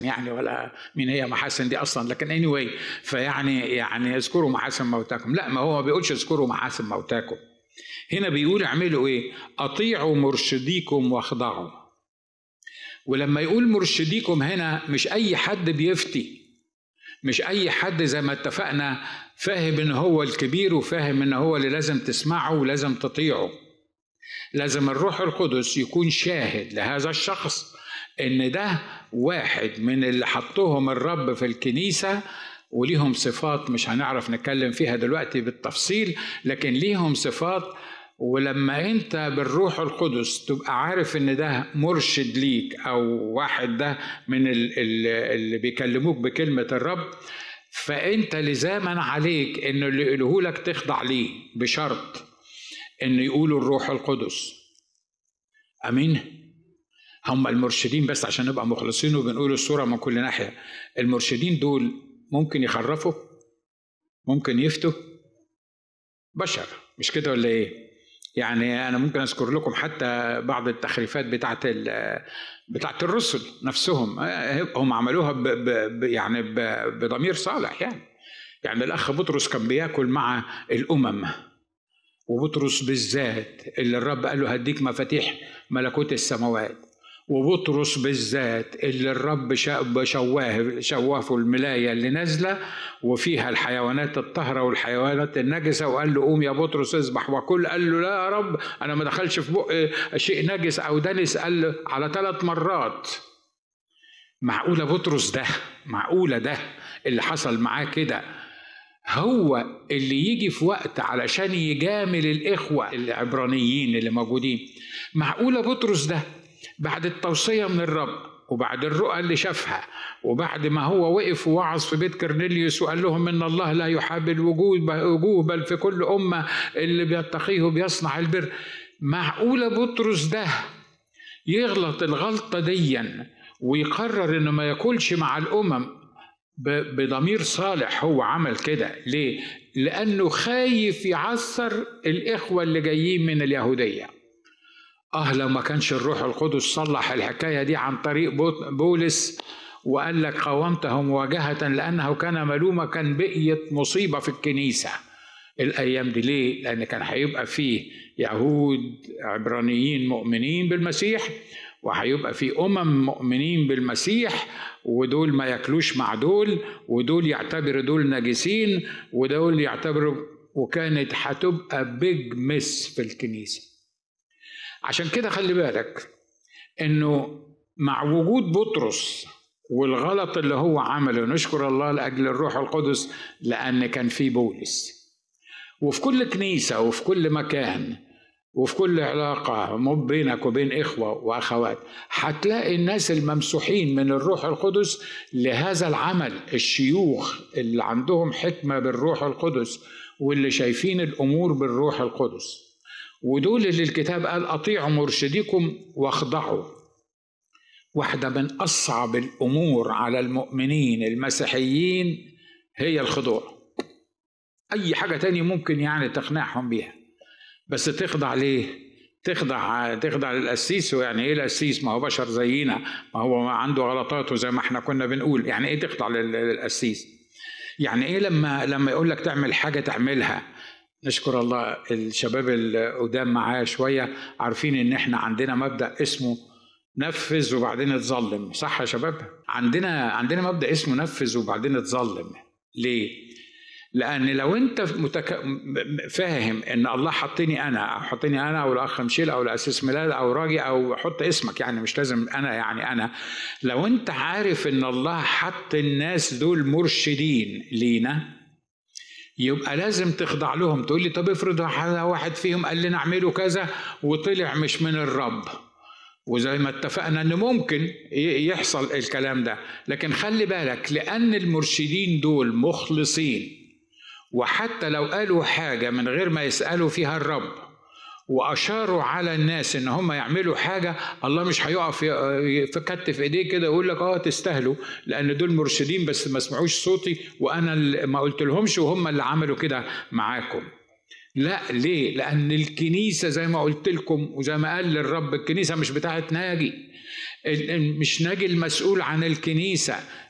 يعني ولا مين هي محاسن دي اصلا لكن anyway فيعني يعني اذكروا محاسن موتاكم لا ما هو ما بيقولش اذكروا محاسن موتاكم هنا بيقول اعملوا ايه اطيعوا مرشديكم واخضعوا ولما يقول مرشديكم هنا مش اي حد بيفتي مش اي حد زي ما اتفقنا فاهم ان هو الكبير وفاهم ان هو اللي لازم تسمعه ولازم تطيعه لازم الروح القدس يكون شاهد لهذا الشخص ان ده واحد من اللي حطهم الرب في الكنيسه وليهم صفات مش هنعرف نتكلم فيها دلوقتي بالتفصيل لكن ليهم صفات ولما انت بالروح القدس تبقى عارف ان ده مرشد ليك او واحد ده من اللي بيكلموك بكلمه الرب فانت لزاما عليك انه اللي يقوله لك تخضع ليه بشرط انه يقولوا الروح القدس امين هم المرشدين بس عشان نبقى مخلصين وبنقول الصوره من كل ناحيه المرشدين دول ممكن يخرفوا ممكن يفتوا بشر مش كده ولا ايه يعني انا ممكن اذكر لكم حتى بعض التخريفات بتاعت بتاعت الرسل نفسهم هم عملوها ب ب يعني بضمير صالح يعني يعني الاخ بطرس كان بياكل مع الامم وبطرس بالذات اللي الرب قال له هديك مفاتيح ملكوت السماوات وبطرس بالذات اللي الرب شواه شوافه الملاية اللي نازلة وفيها الحيوانات الطاهرة والحيوانات النجسة وقال له قوم يا بطرس اذبح وكل قال له لا يا رب أنا ما دخلش في بق شيء نجس أو دنس قال له على ثلاث مرات معقولة بطرس ده معقولة ده اللي حصل معاه كده هو اللي يجي في وقت علشان يجامل الإخوة العبرانيين اللي موجودين معقولة بطرس ده بعد التوصية من الرب وبعد الرؤى اللي شافها وبعد ما هو وقف ووعظ في بيت كرنيليوس وقال لهم ان الله لا يحاب الوجود وجوه بل في كل امه اللي بيتقيه بيصنع البر معقوله بطرس ده يغلط الغلطه ديا ويقرر انه ما ياكلش مع الامم بضمير صالح هو عمل كده ليه لانه خايف يعثر الاخوه اللي جايين من اليهوديه اه لو ما كانش الروح القدس صلح الحكايه دي عن طريق بولس وقال لك قاومته مواجهه لانه كان ملومه كان بقيت مصيبه في الكنيسه الايام دي ليه؟ لان كان هيبقى فيه يهود عبرانيين مؤمنين بالمسيح وهيبقى في امم مؤمنين بالمسيح ودول ما ياكلوش مع دول ودول يعتبروا دول نجسين ودول يعتبروا وكانت هتبقى بيج مس في الكنيسه عشان كده خلي بالك انه مع وجود بطرس والغلط اللي هو عمله نشكر الله لاجل الروح القدس لان كان في بولس وفي كل كنيسه وفي كل مكان وفي كل علاقة بينك وبين إخوة وأخوات هتلاقي الناس الممسوحين من الروح القدس لهذا العمل الشيوخ اللي عندهم حكمة بالروح القدس واللي شايفين الأمور بالروح القدس ودول اللي الكتاب قال أطيعوا مرشديكم واخضعوا واحدة من أصعب الأمور على المؤمنين المسيحيين هي الخضوع أي حاجة تانية ممكن يعني تقنعهم بيها بس تخضع ليه؟ تخضع تخضع للقسيس ويعني ايه القسيس ما هو بشر زينا ما هو عنده غلطاته زي ما احنا كنا بنقول يعني ايه تخضع للقسيس يعني ايه لما لما يقول لك تعمل حاجه تعملها نشكر الله الشباب القدام معايا شويه عارفين ان احنا عندنا مبدا اسمه نفذ وبعدين اتظلم صح يا شباب عندنا عندنا مبدا اسمه نفذ وبعدين اتظلم ليه لان لو انت متك... فاهم ان الله حطني انا او حطني انا او الاخ مشيل او الاسيس ميلاد او راجي او حط اسمك يعني مش لازم انا يعني انا لو انت عارف ان الله حط الناس دول مرشدين لينا يبقى لازم تخضع لهم تقول لي طب افرض واحد فيهم قال لنا اعملوا كذا وطلع مش من الرب وزي ما اتفقنا ان ممكن يحصل الكلام ده لكن خلي بالك لان المرشدين دول مخلصين وحتى لو قالوا حاجه من غير ما يسالوا فيها الرب واشاروا على الناس ان هم يعملوا حاجه الله مش هيقف في كتف ايديه كده ويقول لك اه تستاهلوا لان دول مرشدين بس ما سمعوش صوتي وانا ما قلت لهمش وهم اللي عملوا كده معاكم لا ليه لان الكنيسه زي ما قلت لكم وزي ما قال الرب الكنيسه مش بتاعت ناجي مش ناجي المسؤول عن الكنيسة